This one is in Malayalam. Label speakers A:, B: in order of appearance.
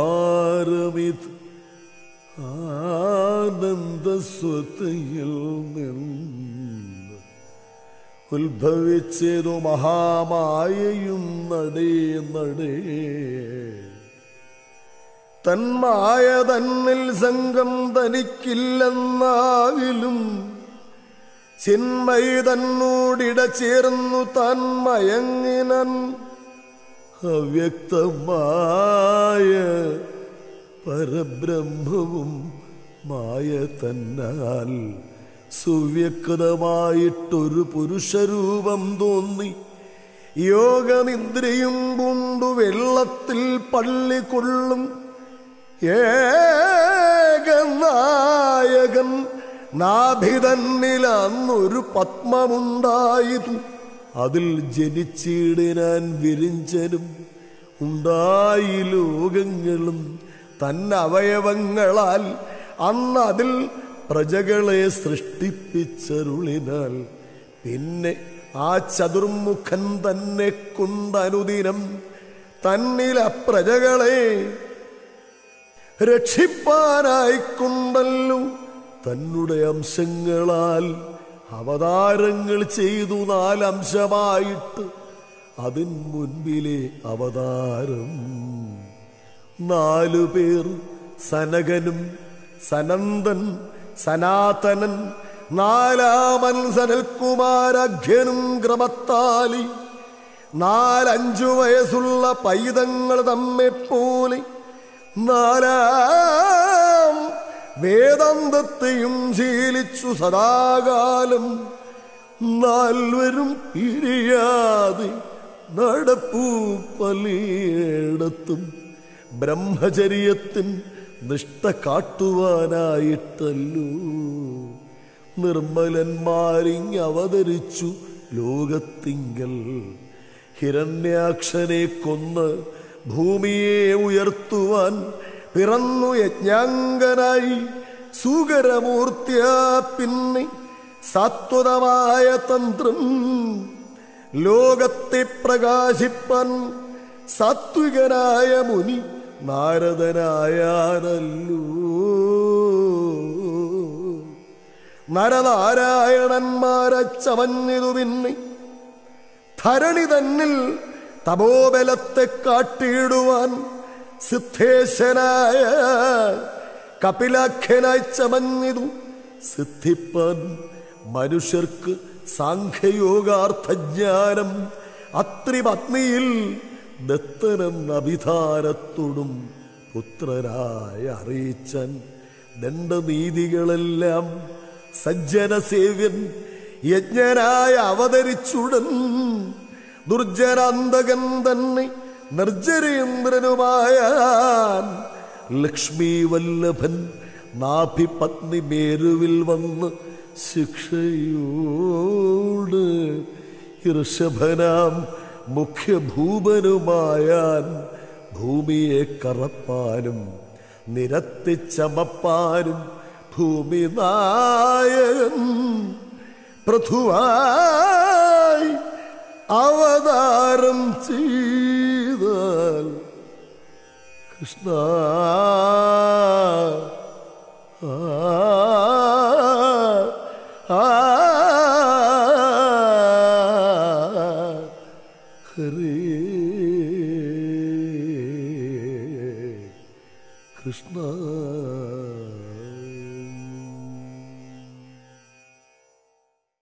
A: അവതാരമിത് ആനന്ദസ്വതയിൽ നിന്ന് ഉത്ഭവിച്ചതു മഹാമായയും നടേ നടേ തന്മായ തന്നിൽ സംഘം തനിക്കില്ലെന്നാവിലും ചിന്മയി തന്നോടിട ചേർന്നു താൻ മയങ്ങിനൻ അവ്യക്തമായ പരബ്രഹ്മവും മായ തന്നാൽ സുവ്യക്തമായിട്ടൊരു പുരുഷരൂപം തോന്നി യോഗനിദ്രയും പൂണ്ടു വെള്ളത്തിൽ പള്ളിക്കൊള്ളും ഏകനായകൻ നാഭിതന്നിൽ അന്നൊരു പത്മമുണ്ടായതു അതിൽ ജനിച്ചിടിനാൻ വിരിഞ്ചനും ഉണ്ടായി ലോകങ്ങളും തന്നവയവങ്ങളാൽ അന്ന് അതിൽ പ്രജകളെ സൃഷ്ടിപ്പിച്ചരുളിനാൽ പിന്നെ ആ ചതുർമുഖൻ തന്നെ കൊണ്ടനുദിനം തന്നില പ്രജകളെ രക്ഷിപ്പാനായിക്കൊണ്ടല്ലോ തന്നെ അംശങ്ങളാൽ അവതാരങ്ങൾ ചെയ്തു നാലംശമായിട്ട് അതിൻ മുൻപിലെ അവതാരം നാലു പേർ സനകനും സനന്ദൻ സനാതനൻ നാലാമൻ സനൽകുമാരഘ്യനും ക്രമത്താലി നാലഞ്ചു വയസ്സുള്ള പൈതങ്ങൾ തമ്മെപ്പോലെ നാലാം വേദാന്തത്തെയും ശീലിച്ചു സദാകാലം നാൽവരും പിരിയാതെ നടപ്പൂ പലയിടത്തും ബ്രഹ്മചര്യത്തിൻ നിഷ്ഠ കാട്ടുവാനായിട്ടല്ലോ നിർമ്മലന്മാരിങ് അവതരിച്ചു ലോകത്തിങ്കൽ ഹിരണ്യാക്ഷനെ കൊന്ന് ഭൂമിയെ ഉയർത്തുവാൻ പിറന്നു യജ്ഞാംഗനായി സുകരമൂർത്തിയാ പിന്നെ സാത്വതമായ തന്ത്രം ലോകത്തെ പ്രകാശിപ്പാൻ സാത്വികനായ മുനി നാരദനായാനല്ലോ നരനാരായണന്മാരെ ചമഞ്ഞിതു പിന്നെ ധരണി തന്നിൽ തപോബലത്തെ കാട്ടിയിടുവാൻ സിദ്ധേശനായ കപിലാഖ്യനായി ചമഞ്ഞിതു സിദ്ധിപ്പാൻ മനുഷ്യർക്ക് സാഖ്യയോഗാർത്ഥജ്ഞാനം അത്രിപത്നിയിൽ ദത്തനെന്ന അഭിധാനത്തോടും പുത്രരായ അറിയിച്ചാൻ ദണ്ഡനീതികളെല്ലാം സജ്ജന സേവ്യൻ യജ്ഞനായ അവതരിച്ചുടൻ ദുർജനാന്തകൻ തന്നെ നിർജരേന്ദ്രനുമായ ലക്ഷ്മി വല്ലഭൻ നാഭിപത്നി മേരുവിൽ വന്ന് ശിക്ഷയോട് ഋഷഭനാം മുഖ്യഭൂപനുമായാൻ ഭൂമിയെ കറപ്പാനും നിരത്തി ചമപ്പാനും ഭൂമി നായകൻ പൃഥുവായി അവതാരം ചെയ്താൽ കൃഷ്ണ ആ, ആ, ഹരേ കൃഷ്ണ